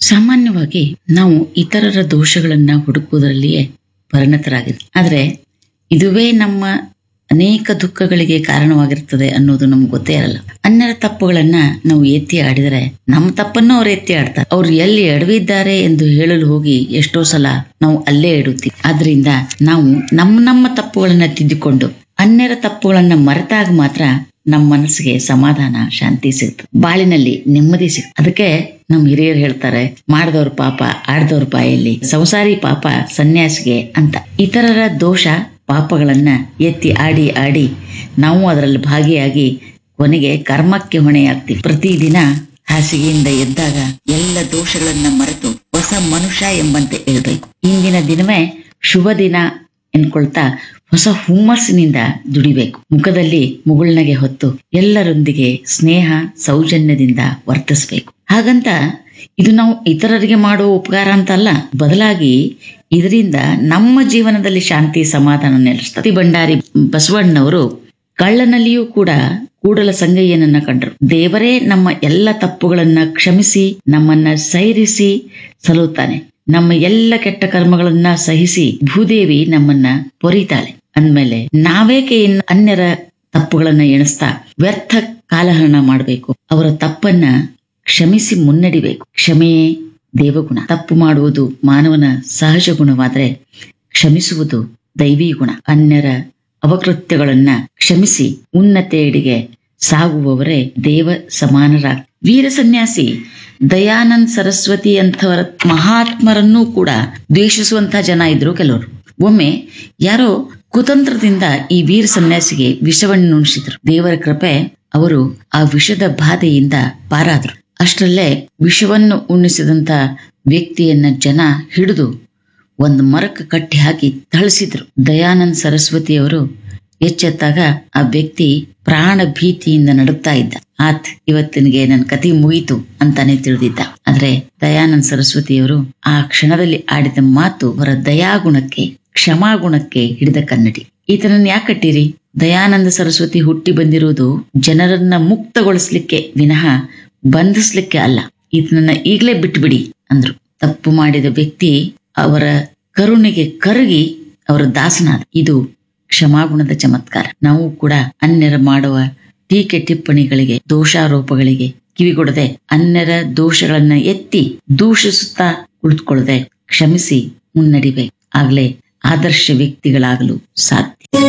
ಸಾಮಾನ್ಯವಾಗಿ ನಾವು ಇತರರ ದೋಷಗಳನ್ನ ಹುಡುಕುವುದರಲ್ಲಿಯೇ ಪರಿಣತರಾಗಿದೆ ಆದ್ರೆ ಇದುವೇ ನಮ್ಮ ಅನೇಕ ದುಃಖಗಳಿಗೆ ಕಾರಣವಾಗಿರ್ತದೆ ಅನ್ನೋದು ನಮ್ಗೆ ಗೊತ್ತೇ ಇರಲ್ಲ ಅನ್ಯರ ತಪ್ಪುಗಳನ್ನ ನಾವು ಎತ್ತಿ ಆಡಿದರೆ ನಮ್ಮ ತಪ್ಪನ್ನು ಅವ್ರು ಎತ್ತಿ ಆಡ್ತಾರೆ ಅವ್ರು ಎಲ್ಲಿ ಎಡವಿದ್ದಾರೆ ಎಂದು ಹೇಳಲು ಹೋಗಿ ಎಷ್ಟೋ ಸಲ ನಾವು ಅಲ್ಲೇ ಇಡುತ್ತೀವಿ ಆದ್ರಿಂದ ನಾವು ನಮ್ಮ ನಮ್ಮ ತಪ್ಪುಗಳನ್ನ ತಿದ್ದಿಕೊಂಡು ಅನ್ಯರ ತಪ್ಪುಗಳನ್ನ ಮರೆತಾಗ ಮಾತ್ರ ನಮ್ಮ ಮನಸ್ಸಿಗೆ ಸಮಾಧಾನ ಶಾಂತಿ ಸಿಗ್ತದೆ ಬಾಳಿನಲ್ಲಿ ನೆಮ್ಮದಿ ಸಿಗ್ತದೆ ಅದಕ್ಕೆ ನಮ್ ಹಿರಿಯರು ಹೇಳ್ತಾರೆ ಮಾಡಿದವ್ರ ಪಾಪ ಆಡ್ದವ್ರ ಬಾಯಲ್ಲಿ ಸಂಸಾರಿ ಪಾಪ ಸನ್ಯಾಸಿಗೆ ಅಂತ ಇತರರ ದೋಷ ಪಾಪಗಳನ್ನ ಎತ್ತಿ ಆಡಿ ಆಡಿ ನಾವು ಅದರಲ್ಲಿ ಭಾಗಿಯಾಗಿ ಕೊನೆಗೆ ಕರ್ಮಕ್ಕೆ ಹೊಣೆಯಾಗ್ತೀವಿ ಪ್ರತಿದಿನ ಹಾಸಿಗೆಯಿಂದ ಎದ್ದಾಗ ಎಲ್ಲ ದೋಷಗಳನ್ನ ಮರೆತು ಹೊಸ ಮನುಷ್ಯ ಎಂಬಂತೆ ಇರಬೇಕು ಇಂದಿನ ದಿನವೇ ಶುಭ ದಿನ ಎನ್ಕೊಳ್ತಾ ಹೊಸ ಹುಮ್ಮಸ್ಸಿನಿಂದ ದುಡಿಬೇಕು ಮುಖದಲ್ಲಿ ಮುಗುಳ್ನಗೆ ಹೊತ್ತು ಎಲ್ಲರೊಂದಿಗೆ ಸ್ನೇಹ ಸೌಜನ್ಯದಿಂದ ವರ್ತಿಸಬೇಕು ಹಾಗಂತ ಇದು ನಾವು ಇತರರಿಗೆ ಮಾಡುವ ಉಪಕಾರ ಅಂತ ಅಲ್ಲ ಬದಲಾಗಿ ಇದರಿಂದ ನಮ್ಮ ಜೀವನದಲ್ಲಿ ಶಾಂತಿ ಸಮಾಧಾನ ನೆಲೆಸ್ತದೆ ಭಂಡಾರಿ ಬಸವಣ್ಣನವರು ಕಳ್ಳನಲ್ಲಿಯೂ ಕೂಡ ಕೂಡಲ ಸಂಗಯ್ಯನನ್ನ ಕಂಡರು ದೇವರೇ ನಮ್ಮ ಎಲ್ಲ ತಪ್ಪುಗಳನ್ನ ಕ್ಷಮಿಸಿ ನಮ್ಮನ್ನ ಸೈರಿಸಿ ಸಲುತ್ತಾನೆ ನಮ್ಮ ಎಲ್ಲ ಕೆಟ್ಟ ಕರ್ಮಗಳನ್ನ ಸಹಿಸಿ ಭೂದೇವಿ ನಮ್ಮನ್ನ ಪೊರಿತಾಳೆ ಅಂದ್ಮೇಲೆ ನಾವೇಕೆ ಇನ್ನು ಅನ್ಯರ ತಪ್ಪುಗಳನ್ನ ಎಣಿಸ್ತಾ ವ್ಯರ್ಥ ಕಾಲಹರಣ ಮಾಡಬೇಕು ಅವರ ತಪ್ಪನ್ನ ಕ್ಷಮಿಸಿ ಮುನ್ನಡಿಬೇಕು ಕ್ಷಮೆಯೇ ದೇವಗುಣ ತಪ್ಪು ಮಾಡುವುದು ಮಾನವನ ಸಹಜ ಗುಣವಾದ್ರೆ ಕ್ಷಮಿಸುವುದು ದೈವಿ ಗುಣ ಅನ್ಯರ ಅವಕೃತ್ಯಗಳನ್ನ ಕ್ಷಮಿಸಿ ಉನ್ನತೆಯಡಿಗೆ ಸಾಗುವವರೇ ದೇವ ಸಮಾನರಾಗ ವೀರ ಸನ್ಯಾಸಿ ದಯಾನಂದ್ ಸರಸ್ವತಿ ಅಂಥವರ ಮಹಾತ್ಮರನ್ನೂ ಕೂಡ ದ್ವೇಷಿಸುವಂತಹ ಜನ ಇದ್ರು ಕೆಲವರು ಒಮ್ಮೆ ಯಾರೋ ಕುತಂತ್ರದಿಂದ ಈ ವೀರ ಸನ್ಯಾಸಿಗೆ ವಿಷವನ್ನು ನುಣಿಸಿದ್ರು ದೇವರ ಕೃಪೆ ಅವರು ಆ ವಿಷದ ಬಾಧೆಯಿಂದ ಪಾರಾದ್ರು ಅಷ್ಟರಲ್ಲೇ ವಿಷವನ್ನು ಉಣಿಸಿದಂತ ವ್ಯಕ್ತಿಯನ್ನ ಜನ ಹಿಡಿದು ಒಂದು ಮರಕ್ಕೆ ಕಟ್ಟಿ ಹಾಕಿ ಥಳಿಸಿದ್ರು ದಯಾನಂದ್ ಸರಸ್ವತಿಯವರು ಎಚ್ಚೆತ್ತಾಗ ಆ ವ್ಯಕ್ತಿ ಪ್ರಾಣ ಭೀತಿಯಿಂದ ನಡುಗ್ತಾ ಇದ್ದ ಆತ್ ಇವತ್ತಿನಿಗೆ ನನ್ನ ಕತಿ ಮುಗೀತು ಅಂತಾನೆ ತಿಳಿದಿದ್ದ ಆದ್ರೆ ದಯಾನಂದ್ ಸರಸ್ವತಿಯವರು ಆ ಕ್ಷಣದಲ್ಲಿ ಆಡಿದ ಮಾತು ಅವರ ದಯಾಗುಣಕ್ಕೆ ಕ್ಷಮಾಗುಣಕ್ಕೆ ಹಿಡಿದ ಕನ್ನಡಿ ಈತನನ್ನ ಯಾಕೆ ಕಟ್ಟಿರಿ ದಯಾನಂದ ಸರಸ್ವತಿ ಹುಟ್ಟಿ ಬಂದಿರುವುದು ಜನರನ್ನ ಮುಕ್ತಗೊಳಿಸ್ಲಿಕ್ಕೆ ವಿನಃ ಬಂಧಿಸ್ಲಿಕ್ಕೆ ಅಲ್ಲ ಈತನನ್ನ ಈಗಲೇ ಬಿಟ್ಬಿಡಿ ಅಂದ್ರು ತಪ್ಪು ಮಾಡಿದ ವ್ಯಕ್ತಿ ಅವರ ಕರುಣೆಗೆ ಕರಗಿ ಅವರ ದಾಸನಾದ ಇದು ಕ್ಷಮಾಗುಣದ ಚಮತ್ಕಾರ ನಾವು ಕೂಡ ಅನ್ಯರ ಮಾಡುವ ಟೀಕೆ ಟಿಪ್ಪಣಿಗಳಿಗೆ ದೋಷಾರೋಪಗಳಿಗೆ ಕಿವಿಗೊಡದೆ ಅನ್ಯರ ದೋಷಗಳನ್ನ ಎತ್ತಿ ದೂಷಿಸುತ್ತಾ ಕುಳಿತುಕೊಳ್ಳದೆ ಕ್ಷಮಿಸಿ ಮುನ್ನಡಿಬೇಕು ಆಗ್ಲೇ ಆದರ್ಶ ವ್ಯಕ್ತಿಗಳಾಗಲು ಸಾಧ್ಯ